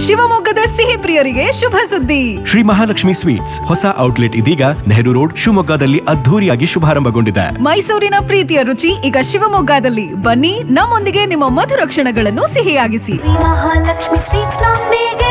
ಶಿವಮೊಗ್ಗದ ಸಿಹಿ ಪ್ರಿಯರಿಗೆ ಶುಭ ಸುದ್ದಿ ಶ್ರೀ ಮಹಾಲಕ್ಷ್ಮಿ ಸ್ವೀಟ್ಸ್ ಹೊಸ ಔಟ್ಲೆಟ್ ಇದೀಗ ನೆಹರು ರೋಡ್ ಶಿವಮೊಗ್ಗದಲ್ಲಿ ಅದ್ಧೂರಿಯಾಗಿ ಶುಭಾರಂಭಗೊಂಡಿದೆ ಮೈಸೂರಿನ ಪ್ರೀತಿಯ ರುಚಿ ಈಗ ಶಿವಮೊಗ್ಗದಲ್ಲಿ ಬನ್ನಿ ನಮ್ಮೊಂದಿಗೆ ನಿಮ್ಮ ಮಧುರ ಕ್ಷಣಗಳನ್ನು ಸಿಹಿಯಾಗಿಸಿ ಮಹಾಲಕ್ಷ್ಮಿ ಸ್ವೀಟ್ಸ್ ನೊಂದಿಗೆ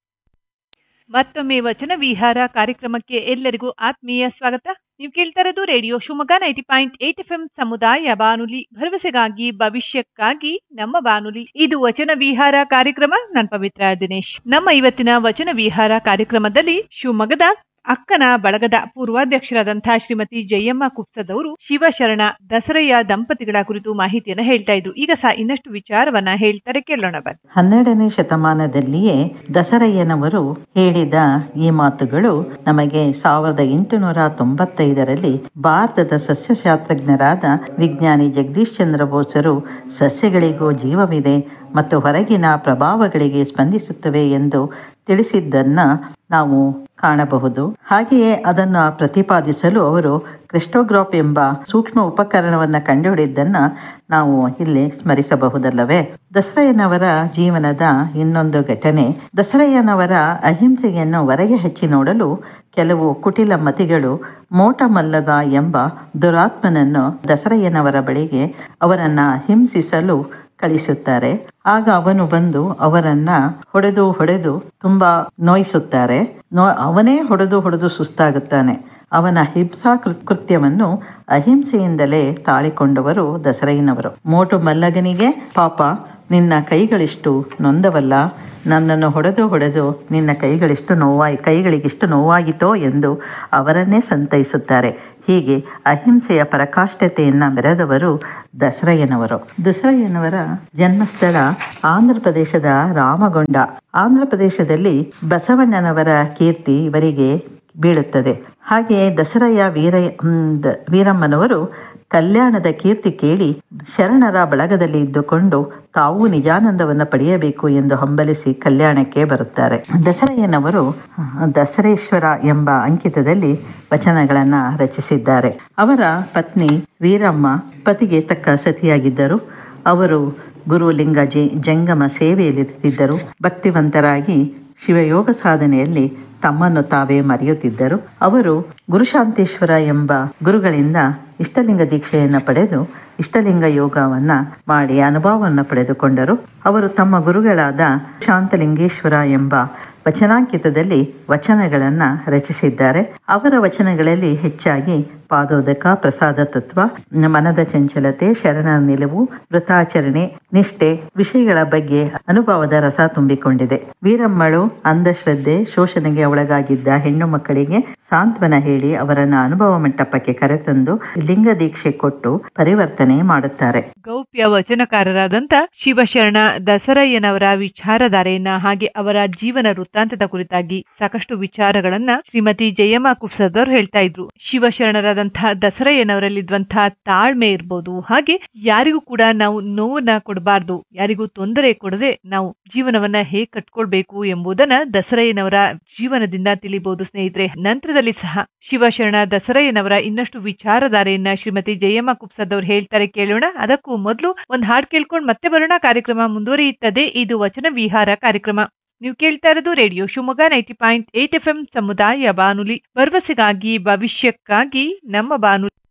ಮತ್ತೊಮ್ಮೆ ವಚನ ವಿಹಾರ ಕಾರ್ಯಕ್ರಮಕ್ಕೆ ಎಲ್ಲರಿಗೂ ಆತ್ಮೀಯ ಸ್ವಾಗತ ನೀವು ಕೇಳ್ತಾ ಇರೋದು radio Shivamogga ninety point eight F M ಸಮುದಾಯ ಬಾನುಲಿ ಭರವಸೆಗಾಗಿ ಭವಿಷ್ಯಕ್ಕಾಗಿ ನಮ್ಮ ಬಾನುಲಿ ಇದು ವಚನ ವಿಹಾರ ಕಾರ್ಯಕ್ರಮ ನಾನು ಪವಿತ್ರ ದಿನೇಶ್ ನಮ್ಮ ಇವತ್ತಿನ ವಚನ ವಿಹಾರ ಕಾರ್ಯಕ್ರಮದಲ್ಲಿ ಶಿವಮೊಗ್ಗದ ಅಕ್ಕನ ಬಳಗದ ಪೂರ್ವಾಧ್ಯಕ್ಷರಾದಂತಹ ಶ್ರೀಮತಿ ಜಯಮ್ಮ ಕುಪ್ಸದವರು ಶಿವಶರಣ ದಸರೆಯ ದಂಪತಿಗಳ ಕುರಿತು ಮಾಹಿತಿಯನ್ನ ಹೇಳ್ತಾ ಇದ್ರು ಈಗ ಸಹ ಇನ್ನಷ್ಟು ವಿಚಾರವನ್ನ ಹೇಳ್ತಾರೆ ಕೇಳೋಣ ಬನ್ನಿ ಹನ್ನೆರಡನೇ ಶತಮಾನದಲ್ಲಿಯೇ ದಸರಯ್ಯನವರು ಹೇಳಿದ ಈ ಮಾತುಗಳು ನಮಗೆ ಸಾವಿರದ ಎಂಟುನೂರ ತೊಂಬತ್ತೈದರಲ್ಲಿ ಭಾರತದ ಸಸ್ಯಶಾಸ್ತ್ರಜ್ಞರಾದ ವಿಜ್ಞಾನಿ ಜಗದೀಶ್ ಚಂದ್ರ ಬೋಸರು ಸಸ್ಯಗಳಿಗೂ ಜೀವವಿದೆ ಮತ್ತು ಹೊರಗಿನ ಪ್ರಭಾವಗಳಿಗೆ ಸ್ಪಂದಿಸುತ್ತವೆ ಎಂದು ತಿಳಿಸಿದ್ದನ್ನ ನಾವು ಕಾಣಬಹುದು ಹಾಗೆಯೇ ಅದನ್ನು ಪ್ರತಿಪಾದಿಸಲು ಅವರು ಕ್ರಿಸ್ಟೋಗ್ರಾಫ್ ಎಂಬ ಸೂಕ್ಷ್ಮ ಉಪಕರಣವನ್ನು ಕಂಡುಹಿಡಿದ್ದನ್ನ ನಾವು ಇಲ್ಲಿ ಸ್ಮರಿಸಬಹುದಲ್ಲವೇ ದಸರಯ್ಯನವರ ಜೀವನದ ಇನ್ನೊಂದು ಘಟನೆ ದಸರಯ್ಯನವರ ಅಹಿಂಸೆಯನ್ನು ಹೊರಗೆ ಹಚ್ಚಿ ನೋಡಲು ಕೆಲವು ಕುಟಿಲ ಮತಿಗಳು ಮೋಟ ಮಲ್ಲಗ ಎಂಬ ದುರಾತ್ಮನನ್ನು ದಸರಯ್ಯನವರ ಬಳಿಗೆ ಅವರನ್ನ ಹಿಂಸಿಸಲು ಕಳಿಸುತ್ತಾರೆ ಆಗ ಅವನು ಬಂದು ಅವರನ್ನ ಹೊಡೆದು ಹೊಡೆದು ತುಂಬಾ ನೋಯಿಸುತ್ತಾರೆ ನೋ ಅವನೇ ಹೊಡೆದು ಹೊಡೆದು ಸುಸ್ತಾಗುತ್ತಾನೆ ಅವನ ಹಿಂಸಾ ಕೃ- ಕೃತ್ಯವನ್ನು ಅಹಿಂಸೆಯಿಂದಲೇ ತಾಳಿಕೊಂಡವರು ದಸರಯ್ಯನವರು ಮೋಟು ಮಲ್ಲಗನಿಗೆ ಪಾಪ ನಿನ್ನ ಕೈಗಳಿಷ್ಟು ನೊಂದವಲ್ಲ ನನ್ನನ್ನು ಹೊಡೆದು ಹೊಡೆದು ನಿನ್ನ ಕೈಗಳಿಷ್ಟು ನೋವಾಯಿ ಕೈಗಳಿಗಿಷ್ಟು ನೋವಾಗಿತೋ ಎಂದು ಅವರನ್ನೇ ಸಂತೈಸುತ್ತಾರೆ ಹೀಗೆ ಅಹಿಂಸೆಯ ಪರಾಕಾಷ್ಠತೆಯನ್ನು ಮೆರೆದವರು ದಸರಯ್ಯನವರು ದಸರಯ್ಯನವರ ಜನ್ಮಸ್ಥಳ ಆಂಧ್ರ ಪ್ರದೇಶದ ರಾಮಗೊಂಡ ಆಂಧ್ರ ಪ್ರದೇಶದಲ್ಲಿ ಬಸವಣ್ಣನವರ ಕೀರ್ತಿ ಇವರಿಗೆ ಬೀಳುತ್ತದೆ ಹಾಗೆಯೇ ದಸರಯ್ಯ ವೀರ ಹ್ಮ್, ದ- ವೀರಮ್ಮನವರು ಕಲ್ಯಾಣದ ಕೀರ್ತಿ ಕೇಳಿ ಶರಣರ ಬಳಗದಲ್ಲಿ ಇದ್ದುಕೊಂಡು ತಾವು ನಿಜಾನಂದವನ್ನು ಪಡೆಯಬೇಕು ಎಂದು ಹಂಬಲಿಸಿ ಕಲ್ಯಾಣಕ್ಕೆ ಬರುತ್ತಾರೆ ದಸರಯ್ಯನವರು ಅಹ್, ದಸರೇಶ್ವರ ಎಂಬ ಅಂಕಿತದಲ್ಲಿ ವಚನಗಳನ್ನು ರಚಿಸಿದ್ದಾರೆ ಅವರ ಪತ್ನಿ ವೀರಮ್ಮ ಪತಿಗೆ ತಕ್ಕ ಸತಿಯಾಗಿದ್ದರು ಅವರು ಗುರುಲಿಂಗ ಜಿ ಜಂಗಮ ಸೇವೆಯಲ್ಲಿರುತ್ತಿದ್ದರು ಭಕ್ತಿವಂತರಾಗಿ ಶಿವಯೋಗ ಸಾಧನೆಯಲ್ಲಿ ತಮ್ಮನ್ನು ತಾವೇ ಮರೆಯುತ್ತಿದ್ದರು ಅವರು ಗುರುಶಾಂತೇಶ್ವರ ಎಂಬ ಗುರುಗಳಿಂದ ಇಷ್ಟಲಿಂಗ ದೀಕ್ಷೆಯನ್ನು ಪಡೆದು ಇಷ್ಟಲಿಂಗ ಯೋಗವನ್ನ ಮಾಡಿ ಅನುಭವವನ್ನು ಪಡೆದುಕೊಂಡರು ಅವರು ತಮ್ಮ ಗುರುಗಳಾದ ಶಾಂತಲಿಂಗೇಶ್ವರ ಎಂಬ ವಚನಾಂಕಿತದಲ್ಲಿ ವಚನಗಳನ್ನು ರಚಿಸಿದ್ದಾರೆ ಅವರ ವಚನಗಳಲ್ಲಿ ಹೆಚ್ಚಾಗಿ ಪಾದೋದಕ ಪ್ರಸಾದ ತತ್ವ ಮನದ ಚಂಚಲತೆ ಶರಣರ ನಿಲುವು ವೃತಾಚರಣೆ ನಿಷ್ಠೆ ವಿಷಯಗಳ ಬಗ್ಗೆ ಅನುಭವದ ರಸ ತುಂಬಿಕೊಂಡಿದೆ ವೀರಮ್ಮಳು ಅಂಧಶ್ರದ್ಧೆ ಶೋಷಣೆಗೆ ಒಳಗಾಗಿದ್ದ ಹೆಣ್ಣು ಮಕ್ಕಳಿಗೆ ಸಾಂತ್ವನ ಹೇಳಿ ಅವರನ್ನ ಅನುಭವ ಮಂಟಪಕ್ಕೆ ಕರೆತಂದು ಲಿಂಗ ದೀಕ್ಷೆ ಕೊಟ್ಟು ಪರಿವರ್ತನೆ ಮಾಡುತ್ತಾರೆ ಗೌಪ್ಯ ವಚನಕಾರರಾದಂತ ಶಿವಶರಣ ದಸರಯ್ಯನವರ ವಿಚಾರಧಾರೆಯನ್ನ ಹಾಗೆ ಅವರ ಜೀವನ ವೃತ್ತಾಂತದ ಕುರಿತಾಗಿ ಸಾಕಷ್ಟು ವಿಚಾರಗಳನ್ನ ಶ್ರೀಮತಿ ಜಯಮ್ಮ ಕುಪ್ಸದವ್ರು ಹೇಳ್ತಾ ಇದ್ರು ಶಿವಶರಣರಾದಂತಹ ದಸರಯ್ಯನವರಲ್ಲಿದ್ದಂತಹ ತಾಳ್ಮೆ ಇರ್ಬೋದು ಹಾಗೆ ಯಾರಿಗೂ ಕೂಡ ನಾವು ನೋವನ್ನ ಕೊಡಬಾರ್ದು ಯಾರಿಗೂ ತೊಂದರೆ ಕೊಡದೆ ನಾವು ಜೀವನವನ್ನ ಹೇಗ್ ಕಟ್ಕೊಳ್ಬೇಕು ಎಂಬುದನ್ನ ದಸರಯ್ಯನವರ ಜೀವನದಿಂದ ತಿಳಿಬಹುದು ಸ್ನೇಹಿತರೆ ನಂತರದಲ್ಲಿ ಸಹ ಶಿವಶರಣ ದಸರಯ್ಯನವರ ಇನ್ನಷ್ಟು ವಿಚಾರಧಾರೆಯನ್ನ ಶ್ರೀಮತಿ ಜಯಮ್ಮ ಕುಪ್ಸದವ್ರು ಹೇಳ್ತಾರೆ ಕೇಳೋಣ ಅದಕ್ಕೂ ಮೊದಲು ಒಂದ್ ಹಾಡ್ ಕೇಳ್ಕೊಂಡು ಮತ್ತೆ ಬರೋಣ ಕಾರ್ಯಕ್ರಮ ಮುಂದುವರಿಯುತ್ತದೆ ಇದು ವಚನ ವಿಹಾರ ಕಾರ್ಯಕ್ರಮ ನೀವು ಕೇಳ್ತಾ ಇರೋದು radio Shivamogga ninety point eight F M ಸಮುದಾಯ ಬಾನುಲಿ ಭರವಸೆಗಾಗಿ ಭವಿಷ್ಯಕ್ಕಾಗಿ ನಮ್ಮ ಬಾನುಲಿ